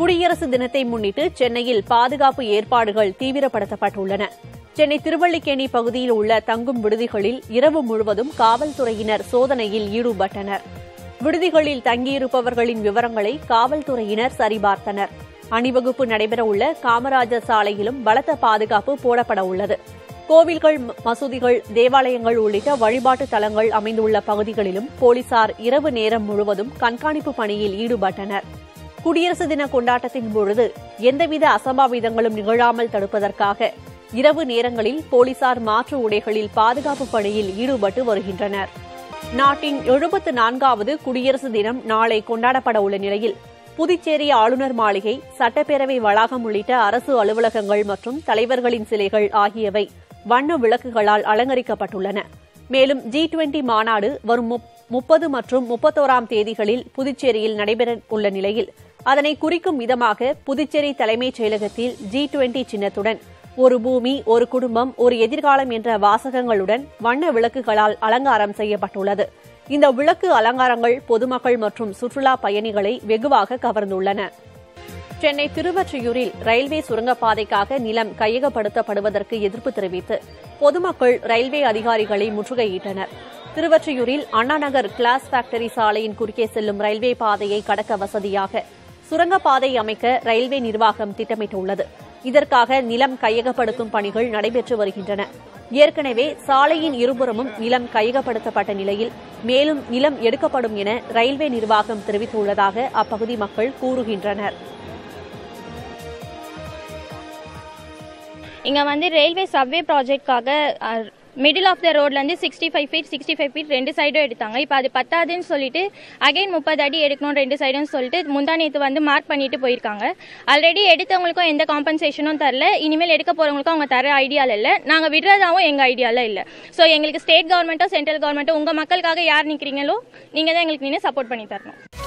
குடியரசு தினத்தை முன்னிட்டு சென்னையில் பாதுகாப்பு ஏற்பாடுகள் தீவிரப்படுத்தப்பட்டுள்ளன சென்னை திருவல்லிக்கேணி பகுதியில் உள்ள தங்கும் விடுதிகளில் இரவு முழுவதும் காவல்துறையினர் சோதனையில் ஈடுபட்டனர் விடுதிகளில் தங்கியிருப்பவர்களின் விவரங்களை காவல்துறையினர் சரிபார்த்தனர் அணிவகுப்பு நடைபெறவுள்ள காமராஜர் சாலையிலும் பலத்த பாதுகாப்பு போடப்பட உள்ளது கோவில்கள் மசூதிகள் தேவாலயங்கள் உள்ளிட்ட வழிபாட்டு தலங்கள் அமைந்துள்ள பகுதிகளிலும் போலீசார் இரவு நேரம் முழுவதும் கண்காணிப்பு பணியில் ஈடுபட்டனர் குடியரசு தின கொண்டாட்டத்தின் பொழுது எந்தவித அசம்பாவிதங்களும் நிகழாமல் தடுப்பதற்காக இரவு நேரங்களில் போலீசார் மாற்று உடைகளில் பாதுகாப்பு பணியில் ஈடுபட்டு வருகின்றனர் நாட்டின் எழுபத்து நான்காவது குடியரசு தினம் நாளை கொண்டாடப்பட உள்ள நிலையில் புதுச்சேரி ஆளுநர் மாளிகை சட்டப்பேரவை வளாகம் உள்ளிட்ட அரசு அலுவலகங்கள் மற்றும் தலைவர்களின் சிலைகள் ஆகியவை வண்ண விளக்குகளால் அலங்கரிக்கப்பட்டுள்ளன மேலும் ஜி டுவெண்டி மாநாடு வரும் முப்பது மற்றும் முப்பத்தோராம் தேதிகளில் புதுச்சேரியில் நடைபெற உள்ள நிலையில் அதனை குறிக்கும் விதமாக புதுச்சேரி தலைமைச் செயலகத்தில் ஜி டுவெண்டி சின்னத்துடன் ஒரு பூமி ஒரு குடும்பம் ஒரு எதிர்காலம் என்ற வாசகங்களுடன் வண்ண விளக்குகளால் அலங்காரம் செய்யப்பட்டுள்ளது இந்த விளக்கு அலங்காரங்கள் பொதுமக்கள் மற்றும் சுற்றுலா பயணிகளை வெகுவாக கவர்ந்துள்ளன சென்னை திருவொற்றியூரில் ரயில்வே சுரங்கப்பாதைக்காக நிலம் கையகப்படுத்தப்படுவதற்கு எதிர்ப்பு தெரிவித்து பொதுமக்கள் ரயில்வே அதிகாரிகளை முற்றுகையிட்டனர் திருவொற்றியூரில் அண்ணாநகர் கிளாஸ் ஃபேக்டரி சாலையின் குறுக்கே செல்லும் ரயில்வே பாதையை கடக்க வசதியாக சுரங்கப்பாதை அமைக்க ரயில்வே நிர்வாகம் திட்டமிட்டுள்ளது இதற்காக நிலம் கையகப்படுத்தும் பணிகள் நடைபெற்று வருகின்றன ஏற்கனவே சாலையின் இருபுறமும் நிலம் கையகப்படுத்தப்பட்ட நிலையில் மேலும் நிலம் எடுக்கப்படும் என ரயில்வே நிர்வாகம் தெரிவித்துள்ளதாக அப்பகுதி மக்கள் கூறுகின்றனர் இங்கே வந்து ரயில்வே சப்வே ப்ராஜெக்ட்காக மிடில் ஆஃப் த ரோட்லேருந்து sixty five feet sixty five feet ரெண்டு சைடும் எடுத்தாங்க இப்போ அது பத்தாதுன்னு சொல்லிட்டு அகைன் முப்பது அடி எடுக்கணும் ரெண்டு சைடும் சொல்லிட்டு முந்தா நேற்று வந்து மார்க் பண்ணிட்டு போயிருக்காங்க ஆல்ரெடி எடுத்தவங்களுக்கும் எந்த காம்பன்சேஷனும் தரல இனிமேல் எடுக்க போகிறவங்களுக்கும் அவங்க தர ஐடியாவில் இல்லை நாங்கள் விடுறதாவும் எங்கள் ஐடியாவில் இல்லை ஸோ எங்களுக்கு ஸ்டேட் கவர்மெண்ட்டோ சென்ட்ரல் கவர்மெண்ட்டோ உங்கள் மக்களுக்காக யார் நிற்கிறீங்களோ நீங்கள் தான் எங்களுக்கு நின்று சப்போர்ட் பண்ணி தரணும்